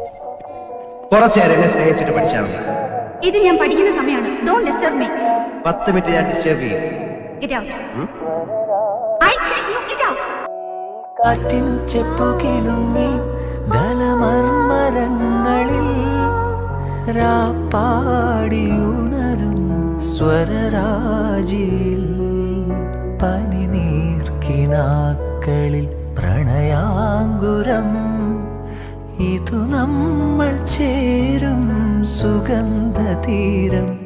കുറച്ചു നേരം എന്നെ സ്നേഹിച്ചിട്ട് പഠിച്ചാൽ മതി ഇത് ഞാൻ പഠിക്കുന്ന സമയമാണ് ഡോൺ ഡിസ്റ്റർബ് മീ പത്ത് മിനിറ്റ് ഞാൻ ഡിസ്റ്റർബ് ചെയ്യും ഗെറ്റ് ഔട്ട് ഉം? I say you get out കാറ്റിൻ ചെപ്പുകിലുങ്ങി ദലമർമരങ്ങളിൽ രാപ്പാടിയുണരും സ്വരരാജിയിൽ പനിനീർക്കിനാക്കളിൽ പ്രണയാങ്കുരം ഇതു നമ്മൾ ചേരും സുഗന്ധതീരം